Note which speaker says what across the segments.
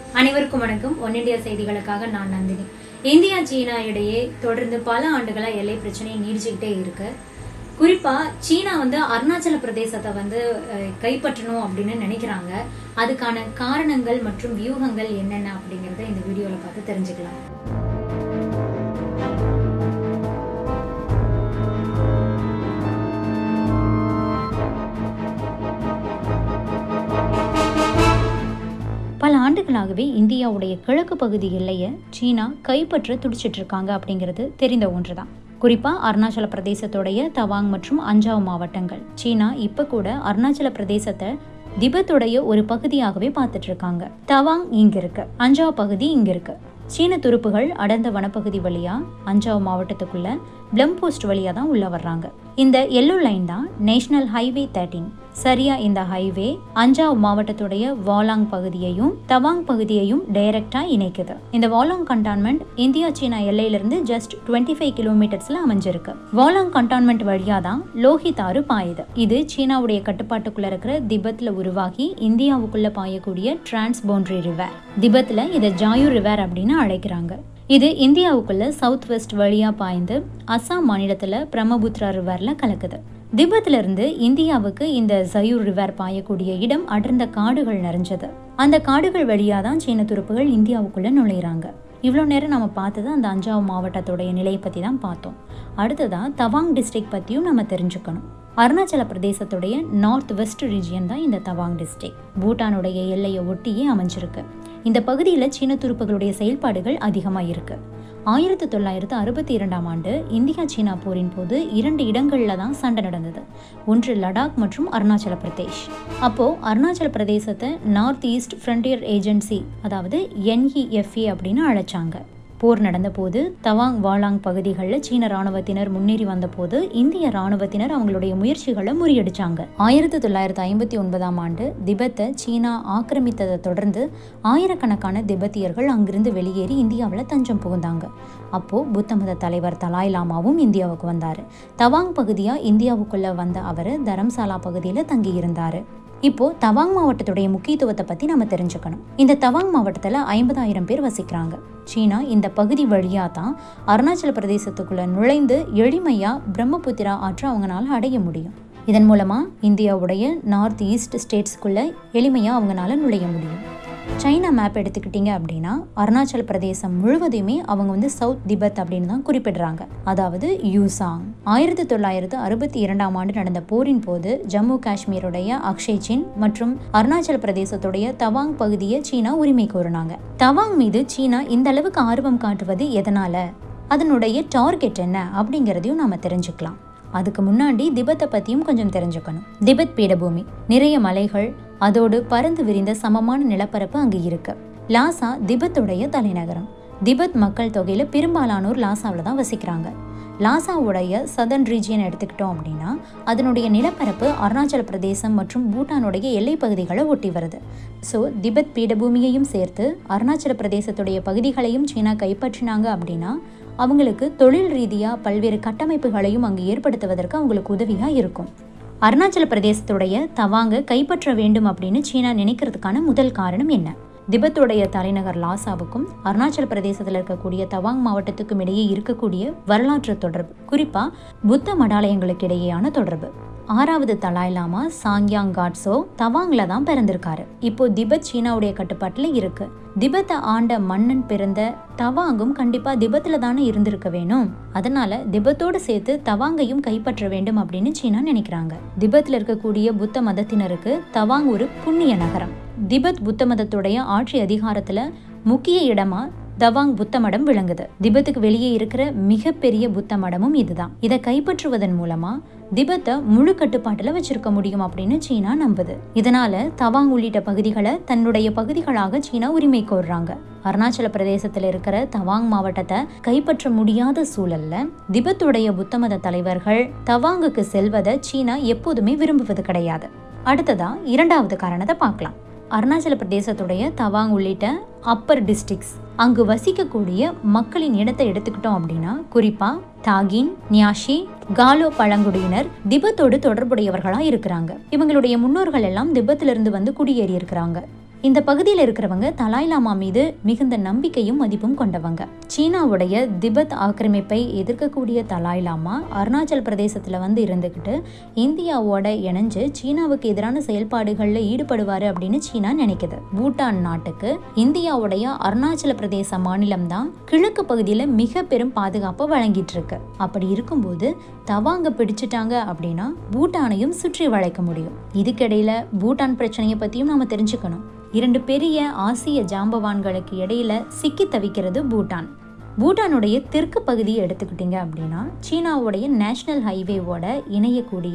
Speaker 1: அனைவருக்கும் வணக்கம் one India செய்திகளுக்காக நான் நந்தினி இந்தியா சீனா இடையே தொடர்ந்து பல ஆண்டுகளா எல்லை பிரச்சனை நீடிச்சுக்கிட்டே இருக்கு குறிப்பா சீனா வந்து அருணாச்சல பிரதேசத்தை வந்து அஹ், கைப்பற்றணும் அப்படின்னு நினைக்கிறாங்க அதுக்கான காரணங்கள் மற்றும் வியூகங்கள் என்னென்ன அப்படிங்கறத இந்த வீடியோல பார்த்து தெரிஞ்சுக்கலாம் பல ஆண்டுகளாகவே இந்தியாவுடைய கிழக்கு பகுதி எல்லையை சீனா கைப்பற்ற துடிச்சிட்டு இருக்காங்க அப்படிங்கிறது தெரிந்த ஒன்றுதான் குறிப்பா அருணாச்சல பிரதேசத்துடைய தவாங் மற்றும் அஞ்சாவ் மாவட்டங்கள் சீனா இப்ப கூட அருணாச்சல பிரதேசத்தை திபத்துடைய ஒரு பகுதியாகவே பார்த்துட்டு இருக்காங்க தவாங் இங்க இருக்கு அஞ்சாவ் பகுதி இங்க இருக்கு சீன துருப்புகள் அடர்ந்த வனப்பகுதி வழியா அஞ்சாவ் மாவட்டத்துக்குள்ள பிளம் போஸ்ட் வழியா தான் உள்ள வர்றாங்க இந்த எல்லோ லைன் தான் நேஷனல் ஹைவே தேர்ட்டீன் சரியா இந்த ஹைவே அஞ்சாவ் மாவட்டத்துடைய வாலாங் பகுதியையும் தவாங் பகுதியையும் டைரக்டா இணைக்குது இந்த வாலாங் கண்டான்மெண்ட் இந்தியா சீனா எல்லையிலிருந்து ஜஸ்ட் டுவெண்ட்டி ஃபைவ் கிலோமீட்டர்ஸ்ல அமைஞ்சிருக்கு வாலாங் கண்டான்மெண்ட் வழியா தான் லோஹித் ஆறு பாயுது இது சீனாவுடைய கட்டுப்பாட்டுக்குள்ள இருக்கிற திபெத்ல உருவாகி இந்தியாவுக்குள்ள பாயக்கூடிய டிரான்ஸ் பவுண்டரி ரிவர் திபெத்ல இதை ஜாயூ ரிவர் அப்படின்னு அழைக்கிறாங்க இது இந்தியாவுக்குள்ள சவுத் வெஸ்ட் வழியா பாய்ந்து அஸ்ஸாம் மாநிலத்துல பிரம்மபுத்ரா ரிவர்ல கலக்குது திபெத்ல இருந்து இந்தியாவுக்கு இந்த ஜயூர் ரிவர் பாயக்கூடிய இடம் அடர்ந்த காடுகள் நிறைஞ்சது அந்த காடுகள் வழியா தான் சீன துருப்புகள் இந்தியாவுக்குள்ள நுழையிறாங்க இவ்வளோ நேரம் நம்ம பார்த்தது அந்த அஞ்சாவ் மாவட்டத்துடைய நிலையை பற்றி தான் பார்த்தோம் அடுத்ததா தவாங் டிஸ்ட்ரிக்ட் பற்றியும் நம்ம தெரிஞ்சுக்கணும் அருணாச்சல பிரதேசத்துடைய நார்த் வெஸ்ட் ரீஜியன் தான் இந்த தவாங் டிஸ்ட்ரிக்ட் பூட்டானுடைய எல்லையை ஒட்டியே அமைஞ்சிருக்கு இந்த பகுதியில் சீன துருப்புகளுடைய செயல்பாடுகள் அதிகமாக இருக்கு ஆயிரத்தி தொள்ளாயிரத்து அறுபத்தி இரண்டாம் ஆண்டு இந்தியா சீனா போரின் போது இரண்டு இடங்கள்ல தான் சண்டை நடந்தது ஒன்று லடாக் மற்றும் அருணாச்சல பிரதேஷ் அப்போ அருணாச்சல பிரதேசத்தை நார்த் ஈஸ்ட் ஃப்ரண்டியர் ஏஜென்சி அதாவது என்இஎஃப்ஏ அப்படின்னு அழைச்சாங்க போர் நடந்தபோது தவாங் வாலாங் பகுதிகளில் சீன ராணுவத்தினர் முன்னேறி வந்தபோது இந்திய ராணுவத்தினர் அவங்களுடைய முயற்சிகளை முறியடிச்சாங்க ஆயிரத்தி தொள்ளாயிரத்தி ஐம்பத்தி ஒன்பதாம் ஆண்டு திபெத்தை சீனா ஆக்கிரமித்ததை தொடர்ந்து ஆயிரக்கணக்கான திபெத்தியர்கள் அங்கிருந்து வெளியேறி இந்தியாவில் தஞ்சம் புகுந்தாங்க அப்போ புத்த மத தலைவர் தலாய் லாமாவும் இந்தியாவுக்கு வந்தார் தவாங் பகுதியா இந்தியாவுக்குள்ள வந்த அவர் தரம்சாலா பகுதியில் தங்கி இருந்தாரு இப்போ தவாங் மாவட்டத்துடைய முக்கியத்துவத்தை பத்தி நம்ம தெரிஞ்சுக்கணும் இந்த தவாங் மாவட்டத்துல ஐம்பதாயிரம் பேர் வசிக்கிறாங்க சீனா இந்த பகுதி வழியா தான் அருணாச்சல பிரதேசத்துக்குள்ள நுழைந்து எளிமையா பிரம்மபுத்திரா ஆற்றை அவங்களால அடைய முடியும் இதன் மூலமா இந்தியாவுடைய நார்த் ஈஸ்ட் ஸ்டேட்ஸ்க்குள்ள எளிமையா அவங்களால நுழைய முடியும் சைனா மேப் எடுத்துக்கிட்டீங்க அப்படின்னா அருணாச்சல பிரதேசம் முழுவதையுமே அவங்க வந்து சவுத் திபெத் அப்படின்னு தான் குறிப்பிடுறாங்க அதாவது யூசாங் ஆயிரத்தி தொள்ளாயிரத்து அறுபத்தி இரண்டாம் ஆண்டு நடந்த போரின் போது ஜம்மு காஷ்மீருடைய அக்ஷய் சின் மற்றும் அருணாச்சல பிரதேசத்துடைய தவாங் பகுதியை சீனா உரிமை கோரினாங்க தவாங் மீது சீனா இந்த அளவுக்கு ஆர்வம் காட்டுவது எதனால அதனுடைய டார்கெட் என்ன அப்படிங்கிறதையும் நாம தெரிஞ்சுக்கலாம் அதுக்கு முன்னாடி திபெத்தை பற்றியும் கொஞ்சம் தெரிஞ்சுக்கணும் திபெத் பீடபூமி நிறைய மலைகள் அதோடு பறந்து விரிந்த சமமான நிலப்பரப்பு அங்கு இருக்கு லாசா திபெத்துடைய தலைநகரம் திபெத் மக்கள் தொகையில பெரும்பாலானோர் லாசாவில் தான் வசிக்கிறாங்க லாசாவுடைய சதர்ன் ரீஜியன் எடுத்துக்கிட்டோம் அப்படின்னா அதனுடைய நிலப்பரப்பு அருணாச்சல பிரதேசம் மற்றும் பூட்டானுடைய எல்லை பகுதிகளை ஒட்டி வருது ஸோ திபெத் பீடபூமியையும் சேர்த்து அருணாச்சல பிரதேசத்துடைய பகுதிகளையும் சீனா கைப்பற்றினாங்க அப்படின்னா அவங்களுக்கு தொழில் ரீதியாக பல்வேறு கட்டமைப்புகளையும் அங்கு ஏற்படுத்துவதற்கு அவங்களுக்கு உதவியாக இருக்கும் அருணாச்சல பிரதேசத்துடைய தவாங்க கைப்பற்ற வேண்டும் அப்படின்னு சீனா நினைக்கிறதுக்கான முதல் காரணம் என்ன திபெத்துடைய தலைநகர் லாசாவுக்கும் அருணாச்சல பிரதேசத்தில் இருக்கக்கூடிய தவாங் மாவட்டத்துக்கும் இடையே இருக்கக்கூடிய வரலாற்று தொடர்பு குறிப்பா புத்த மடாலயங்களுக்கு இடையேயான தொடர்பு ஆறாவது தலாய் லாமா சாங்யாங் காட்ஸோ தவாங்ல தான் பிறந்திருக்காரு இப்போ திபெத் சீனாவுடைய கட்டுப்பாட்டுல இருக்கு திபெத்தை ஆண்ட மன்னன் பிறந்த தவாங்கும் கண்டிப்பா திபெத்ல தானே இருந்திருக்க வேணும் அதனால திபெத்தோடு சேர்த்து தவாங்கையும் கைப்பற்ற வேண்டும் அப்படின்னு சீனா நினைக்கிறாங்க திபெத்ல இருக்கக்கூடிய புத்த மதத்தினருக்கு தவாங் ஒரு புண்ணிய நகரம் திபெத் புத்த மதத்துடைய ஆட்சி அதிகாரத்துல முக்கிய இடமா தவாங் புத்த மடம் விளங்குது திபெத்துக்கு வெளியே இருக்கிற மிகப்பெரிய புத்த மடமும் இதுதான் இதை கைப்பற்றுவதன் மூலமா திபெத்தை முழு கட்டுப்பாட்டுல வச்சிருக்க முடியும் அப்படின்னு சீனா நம்புது இதனால தவாங் உள்ளிட்ட பகுதிகளை தன்னுடைய பகுதிகளாக சீனா உரிமை கோர்றாங்க அருணாச்சல பிரதேசத்தில் இருக்கிற தவாங் மாவட்டத்தை கைப்பற்ற முடியாத சூழல்ல திபெத்துடைய புத்த மத தலைவர்கள் தவாங்குக்கு செல்வதை சீனா எப்போதுமே விரும்புவது கிடையாது அடுத்ததா இரண்டாவது காரணத்தை பார்க்கலாம் அருணாச்சல பிரதேசத்துடைய தவாங் உள்ளிட்ட அப்பர் டிஸ்ட்ரிக்ட்ஸ் அங்கு வசிக்கக்கூடிய மக்களின் இடத்தை எடுத்துக்கிட்டோம் அப்படின்னா குறிப்பா தாகின் நியாஷி காலோ பழங்குடியினர் திபெத்தோடு தொடர்புடையவர்களா இருக்கிறாங்க இவங்களுடைய முன்னோர்கள் எல்லாம் திபெத்திலிருந்து வந்து குடியேறி இருக்கிறாங்க இந்த பகுதியில் இருக்கிறவங்க தலாய் லாமா மீது மிகுந்த நம்பிக்கையும் மதிப்பும் கொண்டவங்க சீனாவுடைய திபெத் ஆக்கிரமிப்பை எதிர்க்கக்கூடிய தலாய் லாமா அருணாச்சல் பிரதேசத்தில் வந்து இருந்துக்கிட்டு இந்தியாவோட இணைஞ்சு சீனாவுக்கு எதிரான செயல்பாடுகளில் ஈடுபடுவார் அப்படின்னு சீனா நினைக்குது பூட்டான் நாட்டுக்கு இந்தியாவுடைய அருணாச்சல பிரதேச மாநிலம் தான் கிழக்கு பகுதியில் மிக பெரும் பாதுகாப்பை வழங்கிட்டு இருக்கு அப்படி இருக்கும்போது தவாங்க பிடிச்சிட்டாங்க அப்படின்னா பூட்டானையும் சுற்றி வளைக்க முடியும் இதுக்கிடையில பூட்டான் பிரச்சனையை பற்றியும் நாம தெரிஞ்சுக்கணும் இரண்டு பெரிய ஆசிய ஜாம்பவான்களுக்கு இடையில சிக்கி தவிக்கிறது பூட்டான் பூட்டானுடைய தெற்கு பகுதியை எடுத்துக்கிட்டீங்க அப்படின்னா சீனாவுடைய நேஷனல் ஹைவேவோட இணையக்கூடிய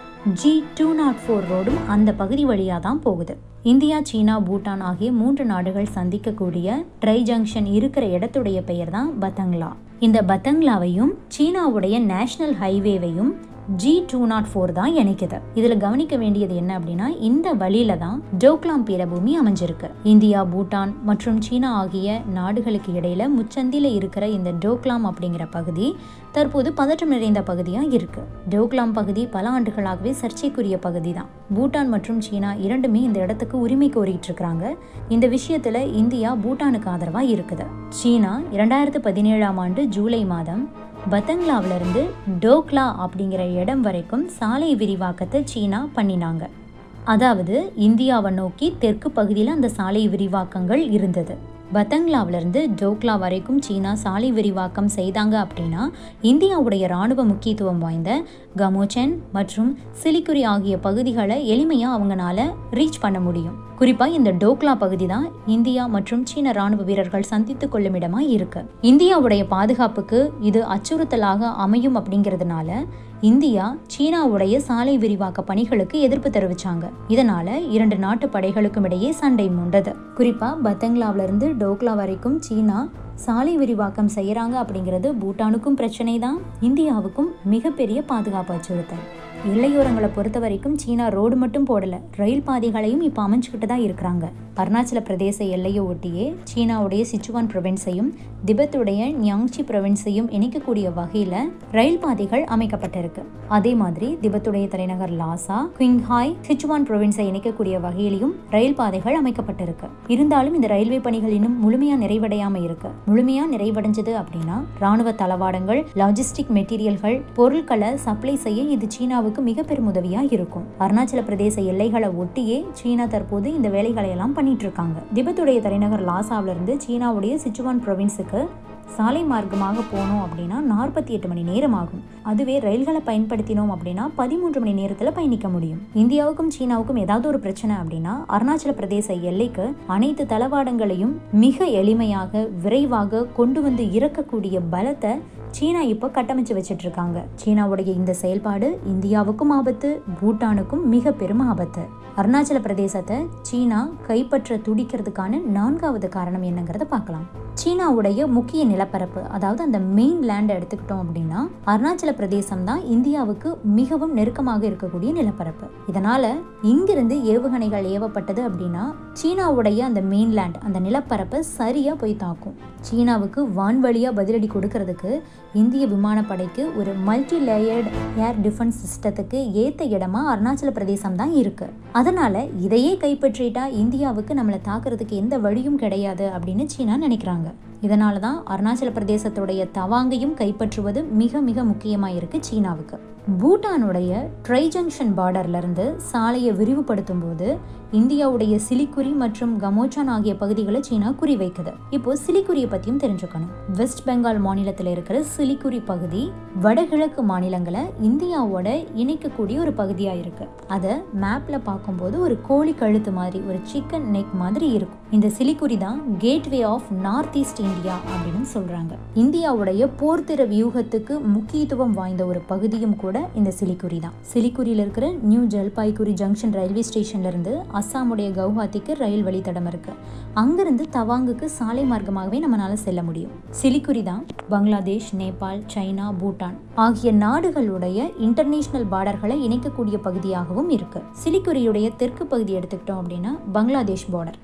Speaker 1: ஜி டூ நாட் ஃபோர் ரோடும் அந்த பகுதி வழியாக தான் போகுது இந்தியா சீனா பூட்டான் ஆகிய மூன்று நாடுகள் சந்திக்கக்கூடிய ட்ரை ஜங்ஷன் இருக்கிற இடத்துடைய பெயர் தான் பத்தங்லா இந்த பத்தங்லாவையும் சீனாவுடைய நேஷனல் ஹைவேவையும் ஜி டூ நாட் ஃபோர் தான் இணைக்குது இதுல கவனிக்க வேண்டியது என்ன அப்படின்னா இந்த வழியில தான் டோக்லாம் பீடபூமி அமைஞ்சிருக்கு இந்தியா பூட்டான் மற்றும் சீனா ஆகிய நாடுகளுக்கு இடையில முச்சந்தில இருக்கிற இந்த டோக்லாம் அப்படிங்கிற பகுதி தற்போது பதற்றம் நிறைந்த பகுதியா இருக்கு டோக்லாம் பகுதி பல ஆண்டுகளாகவே சர்ச்சைக்குரிய பகுதி தான் பூட்டான் மற்றும் சீனா இரண்டுமே இந்த இடத்துக்கு உரிமை கோரிட்டு இருக்கிறாங்க இந்த விஷயத்துல இந்தியா பூட்டானுக்கு ஆதரவா இருக்குது சீனா இரண்டாயிரத்து பதினேழாம் ஆண்டு ஜூலை மாதம் பத்தங்லாவிலிருந்து டோக்லா அப்படிங்கிற இடம் வரைக்கும் சாலை விரிவாக்கத்தை சீனா பண்ணினாங்க அதாவது இந்தியாவை நோக்கி தெற்கு பகுதியில் அந்த சாலை விரிவாக்கங்கள் இருந்தது பத்தங்லாவிலிருந்து டோக்லா வரைக்கும் சீனா சாலை விரிவாக்கம் செய்தாங்க அப்படின்னா இந்தியாவுடைய இராணுவ முக்கியத்துவம் வாய்ந்த கமோச்சன் மற்றும் சிலிகுரி ஆகிய பகுதிகளை எளிமையாக அவங்களால ரீச் பண்ண முடியும் குறிப்பாக இந்த டோக்லா பகுதி தான் இந்தியா மற்றும் சீன ராணுவ வீரர்கள் சந்தித்துக் கொள்ளும் இடமா இருக்கு இந்தியாவுடைய பாதுகாப்புக்கு இது அச்சுறுத்தலாக அமையும் அப்படிங்கிறதுனால இந்தியா சீனாவுடைய சாலை விரிவாக்க பணிகளுக்கு எதிர்ப்பு தெரிவிச்சாங்க இதனால இரண்டு நாட்டு படைகளுக்கும் இடையே சண்டை மூண்டது குறிப்பா பத்தங்லாவில இருந்து டோக்லா வரைக்கும் சீனா சாலை விரிவாக்கம் செய்யறாங்க அப்படிங்கிறது பூட்டானுக்கும் பிரச்சனை தான் இந்தியாவுக்கும் மிகப்பெரிய பாதுகாப்பு அச்சுறுத்தல் எல்லையோரங்களை பொறுத்த வரைக்கும் சீனா ரோடு மட்டும் போடல ரயில் பாதைகளையும் இப்போ அமைஞ்சுக்கிட்டு தான் இருக்கிறாங்க அருணாச்சல பிரதேச எல்லையை ஒட்டியே சீனாவுடைய சிச்சுவான் ப்ரொவின்ஸையும் திபெத்துடைய நியாங்சி ப்ரொவின்ஸையும் இணைக்கக்கூடிய வகையில் ரயில் பாதைகள் அமைக்கப்பட்டிருக்கு அதே மாதிரி திபெத்துடைய தலைநகர் லாசா குயிங்ஹாய் சிச்சுவான் ப்ரொவின்ஸை இணைக்கக்கூடிய வகையிலையும் ரயில் பாதைகள் அமைக்கப்பட்டிருக்கு இருந்தாலும் இந்த ரயில்வே பணிகள் இன்னும் முழுமையா நிறைவடையாம இருக்கு முழுமையா நிறைவடைஞ்சது அப்படின்னா ராணுவ தளவாடங்கள் லாஜிஸ்டிக் மெட்டீரியல்கள் பொருட்களை சப்ளை செய்ய இது சீனாவுக்கு மிக பெரும் உதவியா இருக்கும் அருணாச்சல பிரதேச எல்லைகளை ஒட்டியே சீனா தற்போது இந்த வேலைகளை எல்லாம் பண்ணிட்டு இருக்காங்க திபெத்துடைய தலைநகர் லாசாவில இருந்து சீனாவுடைய சிச்சுவான் ப்ரொவின்ஸுக்கு சாலை மார்க்கமாக போனோம் அப்படின்னா நாற்பத்தி எட்டு மணி நேரம் ஆகும் அதுவே ரயில்களை பயன்படுத்தினோம் அப்படின்னா பதிமூன்று மணி நேரத்தில் பயணிக்க முடியும் இந்தியாவுக்கும் சீனாவுக்கும் ஏதாவது ஒரு பிரச்சனை அப்படின்னா அருணாச்சல பிரதேச எல்லைக்கு அனைத்து தளவாடங்களையும் மிக எளிமையாக விரைவாக கொண்டு வந்து இறக்கக்கூடிய பலத்தை சீனா இப்போ கட்டமைச்சு வச்சிட்டு இருக்காங்க சீனாவுடைய இந்த செயல்பாடு இந்தியாவுக்கும் ஆபத்து பூட்டானுக்கும் மிக பெரும் ஆபத்து அருணாச்சல பிரதேசத்தை சீனா கைப்பற்ற துடிக்கிறதுக்கான நான்காவது காரணம் என்னங்கிறத பார்க்கலாம் சீனாவுடைய முக்கிய நிலப்பரப்பு அதாவது அந்த மெயின் லேண்டை எடுத்துக்கிட்டோம் அப்படின்னா அருணாச்சல பிரதேசம் தான் இந்தியாவுக்கு மிகவும் நெருக்கமாக இருக்கக்கூடிய நிலப்பரப்பு இதனால இங்கிருந்து ஏவுகணைகள் ஏவப்பட்டது அப்படின்னா சீனாவுடைய அந்த மெயின்லேண்ட் அந்த நிலப்பரப்பை சரியா போய் தாக்கும் சீனாவுக்கு வான்வழியா பதிலடி கொடுக்கறதுக்கு இந்திய விமானப்படைக்கு ஒரு மல்டி லேயர்டு ஏர் டிஃபென்ஸ் சிஸ்டத்துக்கு ஏத்த இடமா அருணாச்சல பிரதேசம் தான் இருக்கு அதனால இதையே கைப்பற்றிட்டா இந்தியாவுக்கு நம்மளை தாக்குறதுக்கு எந்த வழியும் கிடையாது அப்படின்னு சீனா நினைக்கிறாங்க இதனால தான் அருணாச்சல பிரதேசத்துடைய தவாங்கையும் கைப்பற்றுவது மிக மிக முக்கியமாக இருக்கு சீனாவுக்கு பூட்டானுடைய ட்ரை ஜங்ஷன் பார்டர்ல இருந்து சாலையை விரிவுபடுத்தும் போது இந்தியாவுடைய சிலிகுரி மற்றும் கமோச்சான் ஆகிய பகுதிகளை சீனா குறிவைக்குது இப்போ சிலிகுரியை பத்தியும் தெரிஞ்சுக்கணும் வெஸ்ட் பெங்கால் மாநிலத்தில் இருக்கிற சிலிகுரி பகுதி வடகிழக்கு மாநிலங்களை இந்தியாவோட இணைக்கக்கூடிய ஒரு பகுதியா இருக்கு அதை மேப்ல பார்க்கும்போது ஒரு கோழி கழுத்து மாதிரி ஒரு சிக்கன் நெக் மாதிரி இருக்கும் இந்த சிலிகுரி தான் gateway of north east India அப்படின்னு சொல்றாங்க இந்தியாவுடைய போர்த்திர வியூகத்துக்கு முக்கியத்துவம் வாய்ந்த ஒரு பகுதியும் கூட இந்த சிலிகுரி தான் சிலிகுரியில் இருக்கிற நியூ ஜல்பாய்குரி ஜங்ஷன் ரயில்வே ஸ்டேஷன்ல இருந்து அஸ்ஸாமுடைய கவுஹாத்திக்கு ரயில் வழித்தடம் இருக்கு அங்கிருந்து தவாங்குக்கு சாலை மார்க்கமாகவே நம்மளால செல்ல முடியும் சிலிகுரி தான் பங்களாதேஷ் நேபாள் சைனா பூட்டான் ஆகிய நாடுகளுடைய இன்டர்நேஷனல் பார்டர்களை இணைக்கக்கூடிய பகுதியாகவும் இருக்கு சிலிகுரியுடைய தெற்கு பகுதி எடுத்துக்கிட்டோம் அப்படின்னா பங்களாதேஷ் பார்டர்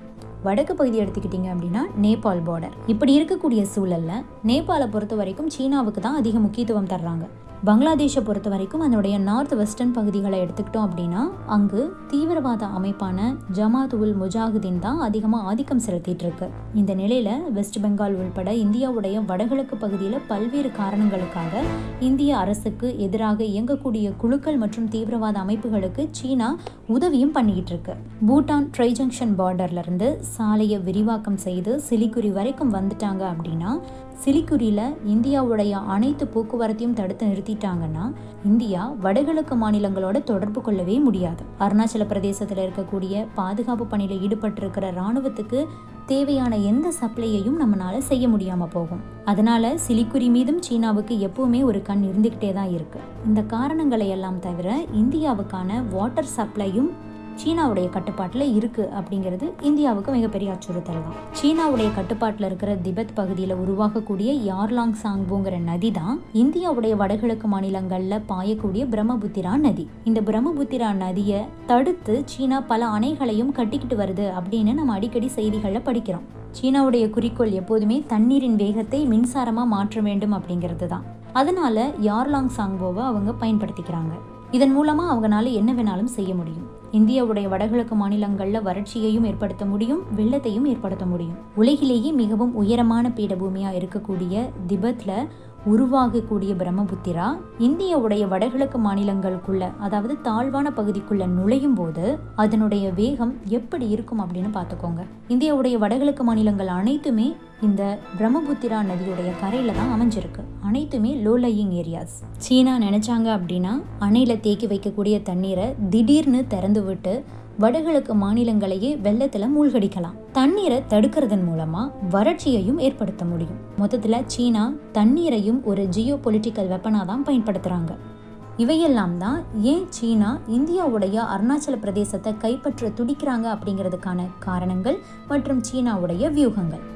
Speaker 1: வடக்கு பகுதி எடுத்துக்கிட்டிங்க அப்படின்னா நேபாள் பார்டர் இப்படி இருக்கக்கூடிய சூழல்ல நேபாளை பொறுத்த வரைக்கும் சீனாவுக்கு தான் அதிக முக்கியத்துவம் தர்றாங்க பங்களாதேஷை பொறுத்த வரைக்கும் அதனுடைய நார்த் வெஸ்டர்ன் பகுதிகளை எடுத்துக்கிட்டோம் அப்படின்னா அங்கு தீவிரவாத அமைப்பான ஜமாத் உல் முஜாஹிதீன் தான் அதிகமாக ஆதிக்கம் செலுத்திட்டு இருக்கு இந்த நிலையில வெஸ்ட் பெங்கால் உள்பட இந்தியாவுடைய வடகிழக்கு பகுதியில் பல்வேறு காரணங்களுக்காக இந்திய அரசுக்கு எதிராக இயங்கக்கூடிய குழுக்கள் மற்றும் தீவிரவாத அமைப்புகளுக்கு சீனா உதவியும் பண்ணிக்கிட்டு இருக்கு பூட்டான் ட்ரை ஜங்ஷன் பார்டர்ல இருந்து சாலையை விரிவாக்கம் செய்து சிலிகுரி வரைக்கும் வந்துட்டாங்க அப்படின்னா சிலிகுரியில் இந்தியாவுடைய அனைத்து போக்குவரத்தையும் தடுத்து நிறுத்திட்டாங்கன்னா இந்தியா வடகிழக்கு மாநிலங்களோட தொடர்பு கொள்ளவே முடியாது அருணாச்சல பிரதேசத்தில் இருக்கக்கூடிய பாதுகாப்பு பணியில் ஈடுபட்டிருக்கிற இராணுவத்துக்கு தேவையான எந்த சப்ளையையும் நம்மளால செய்ய முடியாம போகும் அதனால சிலிக்குரி மீதும் சீனாவுக்கு எப்பவுமே ஒரு கண் இருந்துகிட்டே தான் இருக்கு இந்த காரணங்களை எல்லாம் தவிர இந்தியாவுக்கான வாட்டர் சப்ளையும் சீனாவுடைய கட்டுப்பாட்டில் இருக்குது அப்படிங்கிறது இந்தியாவுக்கு மிகப்பெரிய அச்சுறுத்தல் தான் சீனாவுடைய கட்டுப்பாட்டில் இருக்கிற திபெத் பகுதியில் உருவாகக்கூடிய யார்லாங் சாங்போங்கிற நதி தான் இந்தியாவுடைய வடகிழக்கு மாநிலங்களில் பாயக்கூடிய பிரம்மபுத்திரா நதி இந்த பிரம்மபுத்திரா நதியை தடுத்து சீனா பல அணைகளையும் கட்டிக்கிட்டு வருது அப்படின்னு நம்ம அடிக்கடி செய்திகளில் படிக்கிறோம் சீனாவுடைய குறிக்கோள் எப்போதுமே தண்ணீரின் வேகத்தை மின்சாரமாக மாற்ற வேண்டும் அப்படிங்கிறது தான் அதனால யார்லாங் சாங்போவை அவங்க பயன்படுத்திக்கிறாங்க இதன் மூலமாக அவங்களால என்ன வேணாலும் செய்ய முடியும் இந்தியாவுடைய வடகிழக்கு மாநிலங்களில் வறட்சியையும் ஏற்படுத்த முடியும் வெள்ளத்தையும் ஏற்படுத்த முடியும் உலகிலேயே மிகவும் உயரமான பீடபூமியாக இருக்கக்கூடிய திபெத்தில் உருவாகக்கூடிய பிரம்மபுத்திரா இந்தியாவுடைய வடகிழக்கு மாநிலங்களுக்குள்ள அதாவது தாழ்வான பகுதிக்குள்ள நுழையும் போது அதனுடைய வேகம் எப்படி இருக்கும் அப்படின்னு பார்த்துக்கோங்க இந்தியாவுடைய வடகிழக்கு மாநிலங்கள் அனைத்துமே இந்த பிரம்மபுத்திரா நதியுடைய கரையில தான் அமைஞ்சிருக்கு அனைத்துமே லோ லையிங் ஏரியாஸ் சீனா நினைச்சாங்க அப்படின்னா அணையில தேக்கி வைக்கக்கூடிய தண்ணீரை திடீர்னு திறந்து விட்டு வடகிழக்கு மாநிலங்களையே வெள்ளத்துல மூழ்கடிக்கலாம் தண்ணீரை தடுக்கிறதன் மூலமா வறட்சியையும் ஏற்படுத்த முடியும் மொத்தத்துல சீனா தண்ணீரையும் ஒரு ஜியோ பொலிட்டிக்கல் வெப்பனா தான் பயன்படுத்துறாங்க இவையெல்லாம் தான் ஏன் சீனா இந்தியாவுடைய அருணாச்சல பிரதேசத்தை கைப்பற்ற துடிக்கிறாங்க அப்படிங்கிறதுக்கான காரணங்கள் மற்றும் சீனாவுடைய வியூகங்கள்